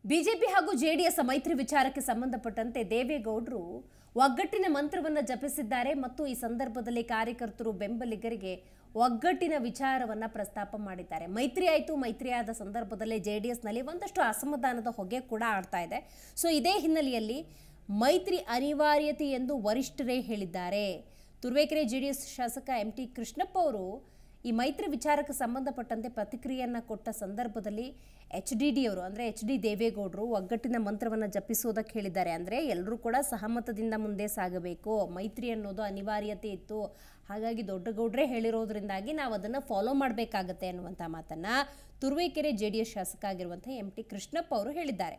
BJP ಹಾಗೂ JDS ಮೈತ್ರಿ ವಿಚಾರಕ್ಕೆ ಸಂಬಂಧಪಟ್ಟಂತೆ ದೇವೇಗೌಡರು ಒಗ್ಗಟ್ಟಿನ ಮಂತ್ರವನ್ನು ಜಪಿಸಿದ್ದಾರೆ ಮತ್ತು ಈ ಸಂದರ್ಭದಲ್ಲಿ ಕಾರ್ಯಕರ್ತರು ಬೆಂಬಲಿಗರಿಗೆ ಒಗ್ಗಟ್ಟಿನ ವಿಚಾರವನ್ನ ಪ್ರಸ್ತಾಪ ಮಾಡಿದ್ದಾರೆ ಮೈತ್ರಿ ಆಯಿತು ಮೈತ್ರಿ ಆದ ಸಂದರ್ಭದಲ್ಲಿ ಜೆ ಡಿ ಎಸ್ನಲ್ಲಿ ಒಂದಷ್ಟು ಅಸಮಾಧಾನದ ಹೊಗೆ ಕೂಡ ಆಡ್ತಾ ಇದೆ ಸೊ ಇದೇ ಹಿನ್ನೆಲೆಯಲ್ಲಿ ಮೈತ್ರಿ ಅನಿವಾರ್ಯತೆ ಎಂದು ವರಿಷ್ಠರೇ ಹೇಳಿದ್ದಾರೆ ತುರುವೇಕೆರೆ ಜೆ ಡಿ ಎಸ್ ಶಾಸಕ ಎಂ ಟಿ ಕೃಷ್ಣಪ್ಪ ಅವರು ಈ ಮೈತ್ರಿ ವಿಚಾರಕ್ಕೆ ಸಂಬಂಧಪಟ್ಟಂತೆ ಪ್ರತಿಕ್ರಿಯೆಯನ್ನು ಕೊಟ್ಟ ಸಂದರ್ಭದಲ್ಲಿ ಎಚ್ ಡಿ ಡಿ ಅವರು ಅಂದರೆ ಎಚ್ ಡಿ ದೇವೇಗೌಡರು ಒಗ್ಗಟ್ಟಿನ ಮಂತ್ರವನ್ನು ಜಪಿಸುವುದಕ್ಕೆ ಹೇಳಿದ್ದಾರೆ ಅಂದರೆ ಎಲ್ಲರೂ ಕೂಡ ಸಹಮತದಿಂದ ಮುಂದೆ ಸಾಗಬೇಕು ಮೈತ್ರಿ ಅನ್ನೋದು ಅನಿವಾರ್ಯತೆ ಇತ್ತು ಹಾಗಾಗಿ ದೊಡ್ಡಗೌಡ್ರೆ ಹೇಳಿರೋದ್ರಿಂದಾಗಿ ನಾವು ಅದನ್ನು ಫಾಲೋ ಮಾಡಬೇಕಾಗತ್ತೆ ಅನ್ನುವಂಥ ಮಾತನ್ನು ತುರುವೇಕೆರೆ ಜೆ ಡಿ ಎಸ್ ಶಾಸಕ ಆಗಿರುವಂಥ ಎಂ ಟಿ ಕೃಷ್ಣಪ್ಪ ಅವರು ಹೇಳಿದ್ದಾರೆ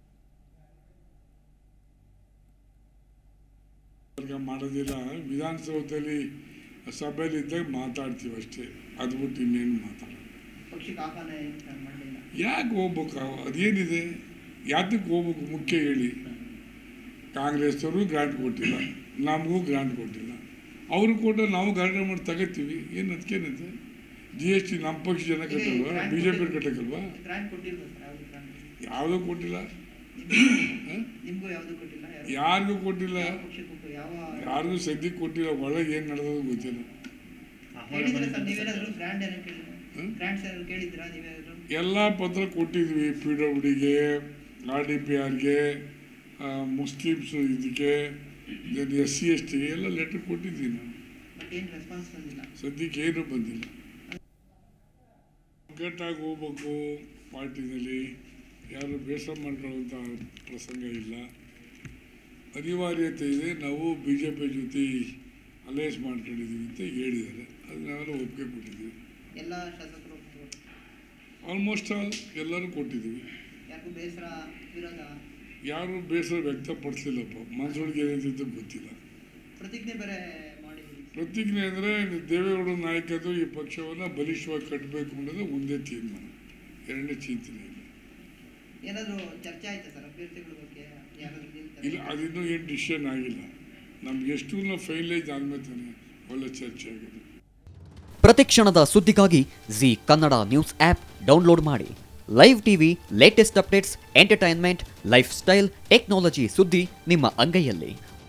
ವರ್ಗ ಮಾಡೋದಿಲ್ಲ ವಿಧಾನಸೌಧದಲ್ಲಿ ಸಭೆಯಲ್ಲಿ ಇದ್ದಾಗ ಮಾತಾಡ್ತೀವಿ ಅಷ್ಟೇ ಅದು ಬಿಟ್ಟು ಇನ್ನೇನು ಮಾತಾಡೋದು ಪಕ್ಷಕ್ಕೆ ಆಹ್ವಾನ ಮಾಡಲಿಲ್ಲ ಯಾಕೆ ಹೋಗ್ಬೇಕು ಅದೇನಿದೆ ಯಾತಕ್ಕೆ ಹೋಗ್ಬೇಕು ಮುಖ್ಯ ಹೇಳಿ ಕಾಂಗ್ರೆಸ್ಸವರು ಗ್ರಾಂಟ್ ಕೊಟ್ಟಿಲ್ಲ ನಮಗೂ ಗ್ರಾಂಟ್ ಕೊಟ್ಟಿಲ್ಲ ಅವರು ಕೊಟ್ಟ ನಾವು ಗಾರ್ಡನ್ ಮಾಡಿ ತಗೋತೀವಿ ಏನು ಅದಕ್ಕೇನಿದೆ ಜಿ ಎಸ್ ಟಿ ನಮ್ಮ ಪಕ್ಷ ಜನ ಕಟ್ಟಲ್ವಾ ಬಿ ಜೆ ಪಿ ಕಟ್ಟಕ್ಕಲ್ವಾ ಗ್ರಾಂಟ್ ಕೊಟ್ಟಿಲ್ವಾ ಸರ್ ಯಾವುದು ಗ್ರಾಂಟ್ ಯಾವುದೂ ಕೊಟ್ಟಿಲ್ಲ ಹ? ನಿಮಗೂ ಯಾವುದು ಕೊಟ್ಟಿಲ್ಲ ಯಾರು- ಯಾರಿಗೂ ಕೊಟ್ಟಿಲ್ಲ ಯಾವ ಪಕ್ಷಕ್ಕೂ ಕೊ- ಯಾವ ಯಾರಿಗೂ ಸದ್ಯಕ್ಕೆ ಕೊಟ್ಟಿಲ್ಲ ಒಳಗೆ ಏನು ನಡೆದದು ಗೊತ್ತಿಲ್ಲ ಹೇಳಿದ್ರೆ ಸರ್ ನೀವೇನಾದ್ರು ಗ್ರಾಂಟ್ ಏನೋ ಕೇಳಿದ್ರೆ ಹ್ಮ್? ಗ್ರಾಂಟ್ಸ್ ಏನಾದ್ರು ಕೇಳಿದ್ರಾ ನೀವೇನಾದ್ರು ಎಲ್ಲ ಪತ್ರ ಕೊಟ್ಟಿದ್ವಿ ಪಿ ಡಬ್ಲ್ಯೂ ಡಿಗೆ ಆರ್ ಡಿ ಪಿ ಆರ್ಗೆ ಮುಸ್ಲಿಮ್ಸು ಇದಕ್ಕೆ ಎಸ್ ಸಿ ಎಸ್ ಟಿಗೆ ಎಲ್ಲ ಲೆಟ್ರ್ ಕೊಟ್ಟಿದ್ವಿ ನಾವು ಬಟ್ ಏನು ರೆಸ್ಪಾನ್ಸ್ ಬಂದಿಲ್ಲ ಸದ್ಯಕ್ಕೆ ಏನೂ ಬಂದಿಲ್ಲ ಒಗ್ಗಟ್ಟಾಗಿ ಹೋಗ್ಬೇಕು ಪಾರ್ಟಿನಲ್ಲಿ ಯಾರು ಬೇಸರ ಮಾಡ್ಕೊಳ್ಳುವಂಥ ಪ್ರಸಂಗ ಇಲ್ಲ ಅನಿವಾರ್ಯತೆ ಇದೆ ನಾವು ಬಿ ಜೆ ಪಿ ಜೊತೆ ಅಲಯನ್ಸ್ ಮಾಡ್ಕೊಂಡಿದ್ದೀವಿ ಅಂತ ಹೇಳಿದ್ದಾರೆ ಅದು ನಾವೆಲ್ಲ ಒಪ್ಪಿಗೆ ಕೊಟ್ಟಿದ್ದೀವಿ ಎಲ್ಲ ಶಾಸಕರು ಒಪ್ಪಿದ್ರು. ಆಲ್ಮೋಸ್ಟ್ ಆಲ್ ಎಲ್ಲರೂ ಕೊಟ್ಟಿದ್ದೀವಿ ಯಾರಿಗೂ ಬೇಸರ ವಿರೋಧ ಯಾರು ಬೇಸರ ವ್ಯಕ್ತಪಡಿಸಲಿಲ್ಲಪ್ಪ ಮನಸ್ಸೊಳಗೆ ಏನಿದೆ ಗೊತ್ತಿಲ್ಲ ಪ್ರತಿಜ್ಞೆ ಬೇರೆ ಮಾಡಿದ್ರಿ ಪ್ರತಿಜ್ಞೆ ಅಂದರೆ ದೇವೇಗೌಡ ನಾಯಕರು ಈ ಪಕ್ಷವನ್ನು ಬಲಿಷ್ಠವಾಗಿ ಕಟ್ಟಬೇಕು ಅನ್ನೋದು ಒಂದೇ ತೀರ್ಮಾನ ಎರಡನೇ ಚಿಂತನೆ ಇಲ್ಲ ಏನಾದ್ರು ಚರ್ಚೆ ಆಯ್ತಾ ಸರ್ ಅಭ್ಯರ್ಥಿಗಳ ಬಗ್ಗೆ ಯಾರಾದ್ರೂ ನಿಲ್ತಾರೆ? ಇಲ್ಲ ಅದಿನ್ನೂ ಏನು ಡಿಸಿಷನ್ ಆಗಿಲ್ಲ ನಮ್ಗೆ ಎಷ್ಟು ಫೈನಲೈಸ್ ಆದ್ಮೇಲೆ ತಾನೆ ಒಳ್ಳೆ ಚರ್ಚೆ ಆಗಿದೆ ಪ್ರತಿಕ್ಷಣದ ಸುದ್ದಿಗಾಗಿ Zee Kannada news app download ಮಾಡಿ live TV latest updates entertainment lifestyle technology ಸುದ್ದಿ ನಿಮ್ಮ ಅಂಗೈಯಲ್ಲಿ